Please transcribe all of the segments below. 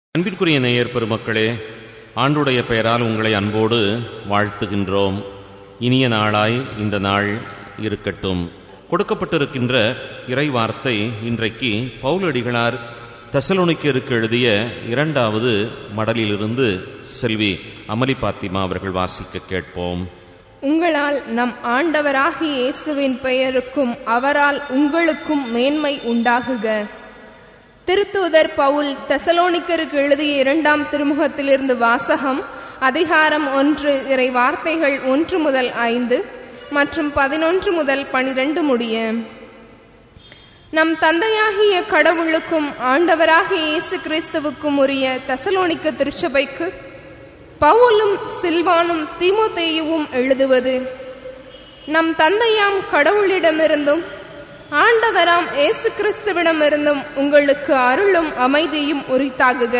அன்பிற்குரிய நேயர் பெருமக்களே ஆண்டுடைய பெயரால் உங்களை அன்போடு வாழ்த்துகின்றோம் இனிய நாளாய் இந்த நாள் இருக்கட்டும் கொடுக்கப்பட்டிருக்கின்ற இறை வார்த்தை இன்றைக்கு பவுலடிகளார் தெசலோனிக்கருக்கு எழுதிய இரண்டாவது மடலிலிருந்து செல்வி அமலி பாத்திமா அவர்கள் வாசிக்க கேட்போம் உங்களால் நம் ஆண்டவராகிய இயேசுவின் பெயருக்கும் அவரால் உங்களுக்கும் மேன்மை உண்டாகுக திருத்தூதர் பவுல் தெசலோனிக்கருக்கு எழுதிய இரண்டாம் திருமுகத்திலிருந்து வாசகம் அதிகாரம் ஒன்று இறை வார்த்தைகள் ஒன்று முதல் ஐந்து மற்றும் பதினொன்று முதல் பனிரெண்டு முடிய நம் தந்தையாகிய கடவுளுக்கும் ஆண்டவராகிய இயேசு கிறிஸ்துவுக்கும் உரிய தெசலோனிக்க திருச்சபைக்கு பவுலும் சில்வானும் தீமோத்தேயுவும் எழுதுவது நம் தந்தையாம் கடவுளிடமிருந்தும் ஆண்டவராம் இயேசு கிறிஸ்துவிடமிருந்தும் உங்களுக்கு அருளும் அமைதியும் உரித்தாகுக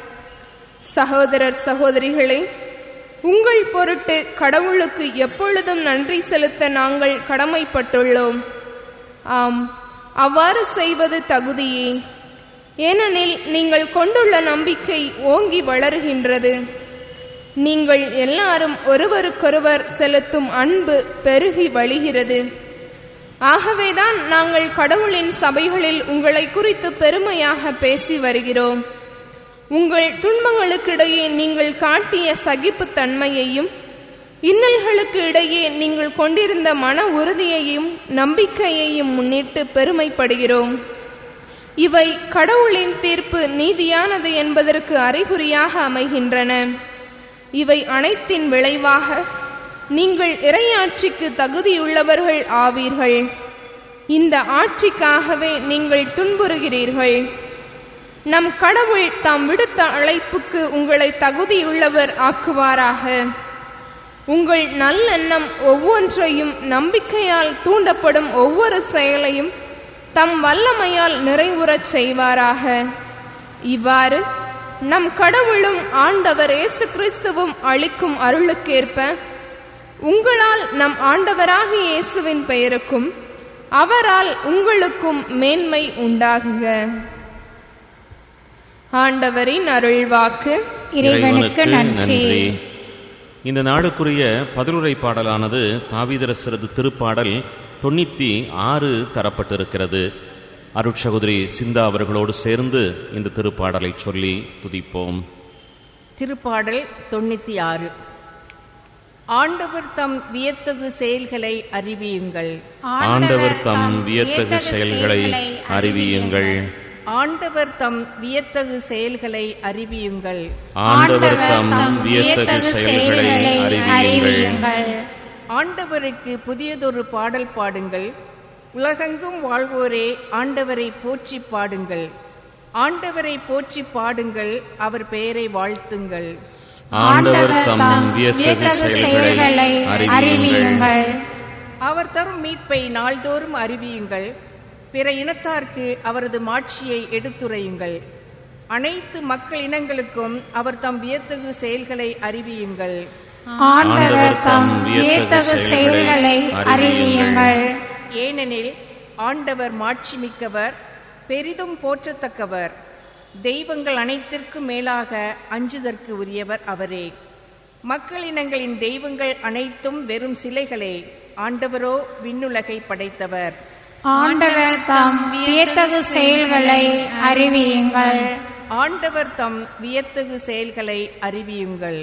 சகோதரர் சகோதரிகளே உங்கள் பொருட்டு கடவுளுக்கு எப்பொழுதும் நன்றி செலுத்த நாங்கள் கடமைப்பட்டுள்ளோம் ஆம் அவ்வாறு செய்வது தகுதியே ஏனெனில் நீங்கள் கொண்டுள்ள நம்பிக்கை ஓங்கி வளருகின்றது நீங்கள் எல்லாரும் ஒருவருக்கொருவர் செலுத்தும் அன்பு பெருகி வழிகிறது ஆகவேதான் நாங்கள் கடவுளின் சபைகளில் உங்களை குறித்து பெருமையாக பேசி வருகிறோம் உங்கள் துன்பங்களுக்கிடையே நீங்கள் காட்டிய சகிப்புத்தன்மையையும் இன்னல்களுக்கு இடையே நீங்கள் கொண்டிருந்த மன உறுதியையும் நம்பிக்கையையும் முன்னிட்டு பெருமைப்படுகிறோம் இவை கடவுளின் தீர்ப்பு நீதியானது என்பதற்கு அறிகுறியாக அமைகின்றன இவை அனைத்தின் விளைவாக நீங்கள் இறையாட்சிக்கு தகுதியுள்ளவர்கள் ஆவீர்கள் இந்த ஆட்சிக்காகவே நீங்கள் துன்புறுகிறீர்கள் நம் கடவுள் தாம் விடுத்த அழைப்புக்கு உங்களை தகுதியுள்ளவர் ஆக்குவாராக உங்கள் நல்லெண்ணம் ஒவ்வொன்றையும் நம்பிக்கையால் தூண்டப்படும் ஒவ்வொரு செயலையும் தம் வல்லமையால் நிறைவுறச் செய்வாராக இவ்வாறு நம் கடவுளும் ஆண்டவர் இயேசு கிறிஸ்துவும் அளிக்கும் அருளுக்கேற்ப உங்களால் நம் ஆண்டவராகிய இயேசுவின் பெயருக்கும் அவரால் உங்களுக்கும் மேன்மை உண்டாகுக ஆண்டவரின் அருள்வாக்கு இறைவனுக்கு நன்றி இந்த நாளுக்குரிய பதிலுரை பாடலானது தாவீதரசரது திருப்பாடல் தொண்ணூத்தி ஆறு தரப்பட்டிருக்கிறது அருட்சகோதரி சிந்தா அவர்களோடு சேர்ந்து இந்த திருப்பாடலை சொல்லி துதிப்போம் திருப்பாடல் தொண்ணூத்தி ஆறு ஆண்டவர் தம் வியத்தகு செயல்களை அறிவியுங்கள் ஆண்டவர் தம் வியத்தகு செயல்களை அறிவியுங்கள் ஆண்டவர் தம் வியத்தகு செயல்களை அறிவியுங்கள் ஆண்டவர் தம் வியத்தகு செயல்களை அறிவியுங்கள் ஆண்டவருக்கு புதியதொரு பாடல் பாடுங்கள் உலகெங்கும் வாழ்வோரே ஆண்டவரை போற்றி பாடுங்கள் ஆண்டவரை போற்றி பாடுங்கள் அவர் பெயரை வாழ்த்துங்கள் ஆண்டவர் தம் வியத்தகு செயல்களை அறிவியுங்கள் அவர் தரும் மீட்பை நாள்தோறும் அறிவியுங்கள் பிற இனத்தார்க்கு அவரது மாட்சியை எடுத்துரையுங்கள் அனைத்து மக்கள் இனங்களுக்கும் அவர் தம் வியத்தகு செயல்களை அறிவியுங்கள் ஆண்டவர் தம் வியத்தகு செயல்களை அறிவியுங்கள் ஏனெனில் ஆண்டவர் மாட்சிமிக்கவர் பெரிதும் போற்றத்தக்கவர் தெய்வங்கள் அனைத்திற்கும் மேலாக அஞ்சுதற்கு உரியவர் அவரே மக்களினங்களின் தெய்வங்கள் அனைத்தும் வெறும் சிலைகளே ஆண்டவரோ விண்ணுலகை படைத்தவர் ஆண்டவர் தம் வியத்தகு செயல்களை அறிவியுங்கள் ஆண்டவர் தம் வியத்தகு செயல்களை அறிவியுங்கள்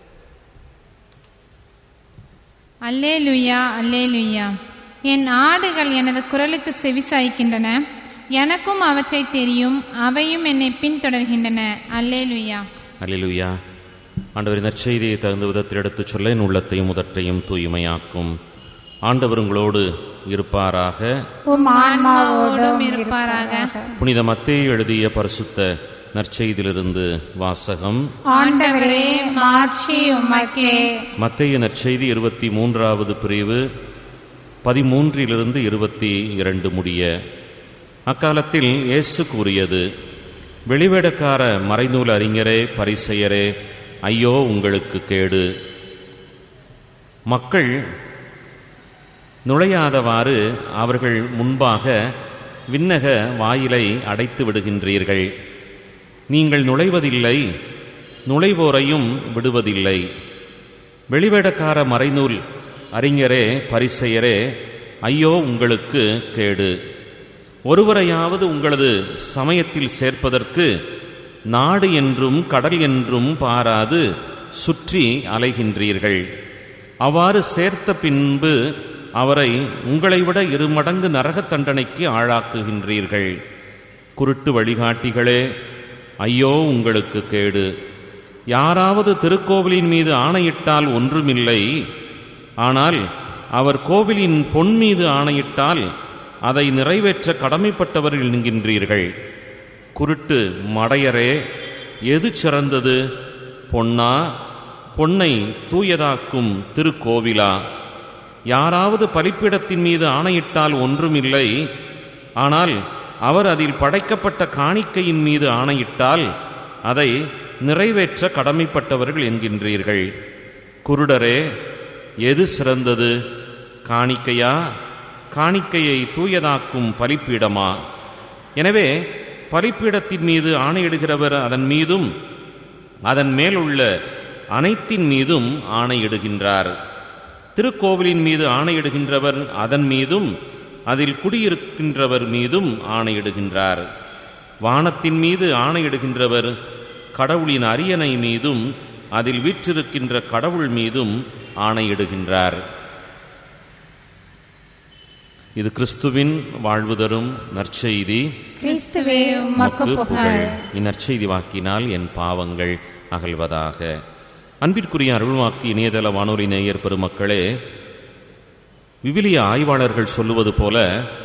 அல்லேலுயா அல்லேலுயா என் ஆடுகள் எனது குரலுக்கு செவிசாய்க்கின்றன எனக்கும் அவற்றை தெரியும் அவையும் என்னை பின்தொடர்கின்றன அல்லேலுயா அல்லேலூயா ஆண்டவரின் நற்செய்தியை தகுந்த விதத்தில் எடுத்துச் சொல்ல என் உள்ளத்தையும் உதட்டையும் தூய்மையாக்கும் ஆண்டவர் உங்களோடு இருப்பாராக உம் ஆன்மாவோடும் இருப்பாராக புனித மத்தேயு எழுதிய பரிசுத்த நற்செய்தியிலிருந்து வாசகம் ஆண்டவரே மாட்சி உமக்கே மத்தேயு நற்செய்தி இருபத்தி மூன்றாவது பிரிவு பதிமூன்றிலிருந்து இருபத்தி இரண்டு முடிய அக்காலத்தில் இயேசு கூறியது வெளிவேடக்கார மறைநூல் அறிஞரே பரிசெயரே ஐயோ உங்களுக்கு கேடு மக்கள் நுழையாதவாறு அவர்கள் முன்பாக விண்ணக வாயிலை அடைத்து விடுகின்றீர்கள் நீங்கள் நுழைவதில்லை நுழைவோரையும் விடுவதில்லை வெளிவேடக்கார மறைநூல் அறிஞரே பரிசெயரே ஐயோ உங்களுக்கு கேடு ஒருவரையாவது உங்களது சமயத்தில் சேர்ப்பதற்கு நாடு என்றும் கடல் என்றும் பாராது சுற்றி அலைகின்றீர்கள் அவ்வாறு சேர்த்த பின்பு அவரை உங்களை விட இருமடங்கு நரகத் தண்டனைக்கு ஆளாக்குகின்றீர்கள் குருட்டு வழிகாட்டிகளே ஐயோ உங்களுக்கு கேடு யாராவது திருக்கோவிலின் மீது ஆணையிட்டால் ஒன்றுமில்லை ஆனால் அவர் கோவிலின் பொன் மீது ஆணையிட்டால் அதை நிறைவேற்ற கடமைப்பட்டவர்கள் என்கின்றீர்கள் குருட்டு மடையரே எது சிறந்தது பொன்னா பொன்னை தூயதாக்கும் திருக்கோவிலா யாராவது பலிப்பிடத்தின் மீது ஆணையிட்டால் ஒன்றுமில்லை ஆனால் அவர் அதில் படைக்கப்பட்ட காணிக்கையின் மீது ஆணையிட்டால் அதை நிறைவேற்ற கடமைப்பட்டவர்கள் என்கின்றீர்கள் குருடரே எது சிறந்தது காணிக்கையா காணிக்கையை தூயதாக்கும் பலிப்பீடமா எனவே பலிப்பீடத்தின் மீது ஆணையிடுகிறவர் அதன் மீதும் அதன் மேலுள்ள அனைத்தின் மீதும் ஆணையிடுகின்றார் திருக்கோவிலின் மீது ஆணையிடுகின்றவர் அதன் மீதும் அதில் குடியிருக்கின்றவர் மீதும் ஆணையிடுகின்றார் வானத்தின் மீது ஆணையிடுகின்றவர் கடவுளின் அரியணை மீதும் அதில் வீற்றிருக்கின்ற கடவுள் மீதும் ஆணையிடுகின்றார் இது கிறிஸ்துவின் வாழ்வு தரும் நற்செய்தி கிறிஸ்துவே உமக்கு புகழ் இந்நற்செய்தி வாக்கினால் என் பாவங்கள் அகல்வதாக அன்பிற்குரிய அருள்வாக்கு இணையதள வானொலி நேயர் பெருமக்களே விவிலிய ஆய்வாளர்கள் சொல்லுவது போல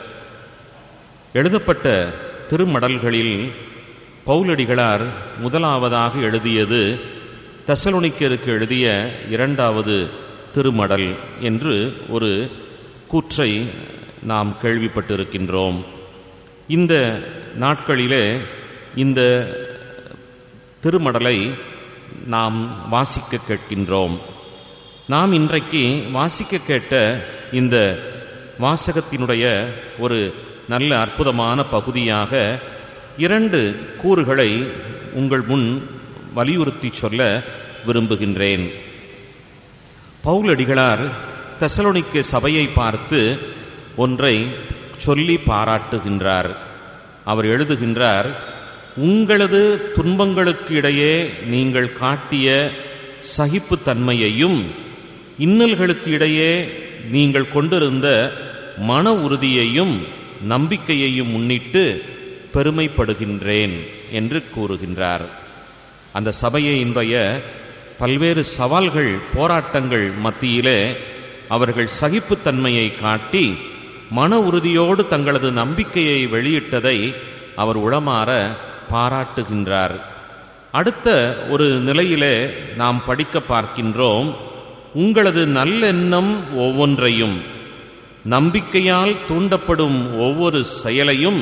எழுதப்பட்ட திருமடல்களில் பவுலடிகளார் முதலாவதாக எழுதியது தெசலோனிக்கருக்கு எழுதிய இரண்டாவது திருமடல் என்று ஒரு கூற்றை நாம் கேள்விப்பட்டிருக்கின்றோம் இந்த நாட்களிலே இந்த திருமடலை நாம் வாசிக்க கேட்கின்றோம் நாம் இன்றைக்கு வாசிக்க கேட்ட இந்த வாசகத்தினுடைய ஒரு நல்ல அற்புதமான பகுதியாக இரண்டு கூறுகளை உங்கள் முன் வலியுறுத்தி சொல்ல விரும்புகின்றேன் பவுலடிகளார் தெசலோனிக்க சபையை பார்த்து ஒன்றை சொல்லி பாராட்டுகின்றார் அவர் எழுதுகின்றார் உங்களது துன்பங்களுக்கு இடையே நீங்கள் காட்டிய சகிப்புத்தன்மையையும் இன்னல்களுக்கு இடையே நீங்கள் கொண்டிருந்த மன உறுதியையும் நம்பிக்கையையும் முன்னிட்டு பெருமைப்படுகின்றேன் என்று கூறுகின்றார் அந்த சபையை இன்றைய பல்வேறு சவால்கள் போராட்டங்கள் மத்தியிலே அவர்கள் சகிப்புத்தன்மையை காட்டி மன உறுதியோடு தங்களது நம்பிக்கையை வெளியிட்டதை அவர் உளமாற பாராட்டுகின்றார் அடுத்த ஒரு நிலையிலே நாம் படிக்க பார்க்கின்றோம் உங்களது நல்லெண்ணம் ஒவ்வொன்றையும் நம்பிக்கையால் தூண்டப்படும் ஒவ்வொரு செயலையும்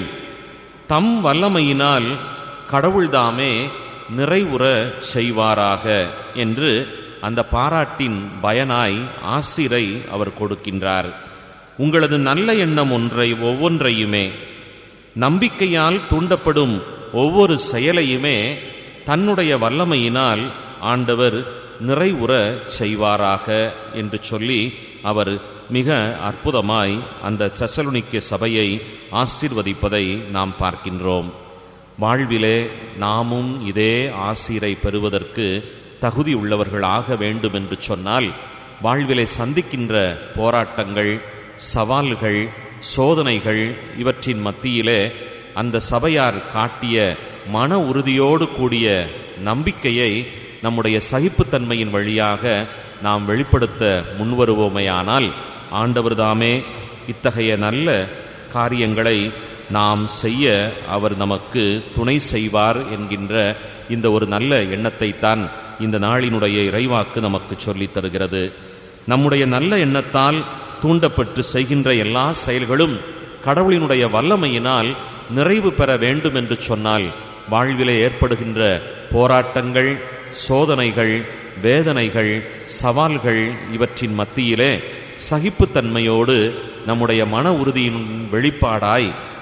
தம் வல்லமையினால் கடவுள்தாமே நிறைவுற செய்வாராக என்று அந்த பாராட்டின் பயனாய் ஆசிரை அவர் கொடுக்கின்றார் உங்களது நல்ல எண்ணம் ஒன்றை ஒவ்வொன்றையுமே நம்பிக்கையால் தூண்டப்படும் ஒவ்வொரு செயலையுமே தன்னுடைய வல்லமையினால் ஆண்டவர் நிறைவுற செய்வாராக என்று சொல்லி அவர் மிக அற்புதமாய் அந்த சசலுனிக்க சபையை ஆசீர்வதிப்பதை நாம் பார்க்கின்றோம் வாழ்விலே நாமும் இதே ஆசீரை பெறுவதற்கு தகுதி உள்ளவர்களாக வேண்டும் என்று சொன்னால் வாழ்விலே சந்திக்கின்ற போராட்டங்கள் சவால்கள் சோதனைகள் இவற்றின் மத்தியிலே அந்த சபையார் காட்டிய மன உறுதியோடு கூடிய நம்பிக்கையை நம்முடைய சகிப்புத்தன்மையின் வழியாக நாம் வெளிப்படுத்த முன்வருவோமேயானால் ஆண்டவர்தாமே இத்தகைய நல்ல காரியங்களை நாம் செய்ய அவர் நமக்கு துணை செய்வார் என்கின்ற இந்த ஒரு நல்ல எண்ணத்தை தான் இந்த நாளினுடைய இறைவாக்கு நமக்கு சொல்லித் தருகிறது நம்முடைய நல்ல எண்ணத்தால் தூண்டப்பட்டு செய்கின்ற எல்லா செயல்களும் கடவுளினுடைய வல்லமையினால் நிறைவு பெற வேண்டும் என்று சொன்னால் வாழ்விலே ஏற்படுகின்ற போராட்டங்கள் சோதனைகள் வேதனைகள் சவால்கள் இவற்றின் மத்தியிலே சகிப்புத்தன்மையோடு நம்முடைய மன உறுதியின் வெளிப்பாடாய்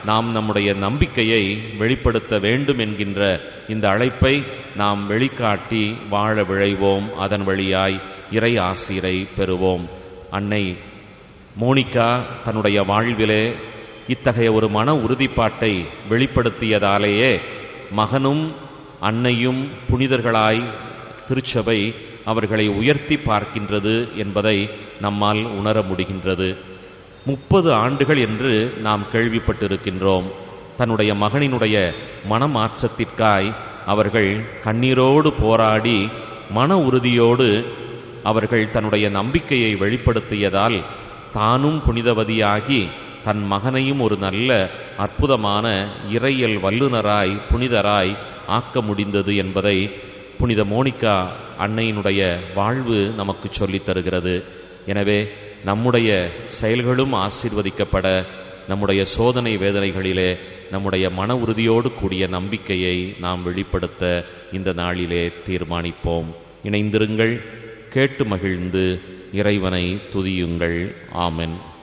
நாம் நம்முடைய நம்பிக்கையை வெளிப்படுத்த வேண்டும் என்கின்ற இந்த அழைப்பை நாம் வெளிக்காட்டி வாழ விழைவோம் அதன் வழியாய் இறை ஆசிரை பெறுவோம் அன்னை மோனிகா தன்னுடைய வாழ்விலே இத்தகைய ஒரு மன உறுதிப்பாட்டை வெளிப்படுத்தியதாலேயே மகனும் அன்னையும் புனிதர்களாய் திருச்சபை அவர்களை உயர்த்தி பார்க்கின்றது என்பதை நம்மால் உணர முடிகின்றது முப்பது ஆண்டுகள் என்று நாம் கேள்விப்பட்டிருக்கின்றோம் தன்னுடைய மகனினுடைய மனமாற்றத்திற்காய் அவர்கள் கண்ணீரோடு போராடி மன உறுதியோடு அவர்கள் தன்னுடைய நம்பிக்கையை வெளிப்படுத்தியதால் தானும் புனிதவதியாகி தன் மகனையும் ஒரு நல்ல அற்புதமான இறையல் வல்லுனராய் புனிதராய் ஆக்க முடிந்தது என்பதை புனித மோனிகா அன்னையினுடைய வாழ்வு நமக்கு சொல்லித் தருகிறது எனவே நம்முடைய செயல்களும் ஆசீர்வதிக்கப்பட நம்முடைய சோதனை வேதனைகளிலே நம்முடைய மன உறுதியோடு கூடிய நம்பிக்கையை நாம் வெளிப்படுத்த இந்த நாளிலே தீர்மானிப்போம் இணைந்திருங்கள் கேட்டு மகிழ்ந்து இறைவனை துதியுங்கள் ஆமென்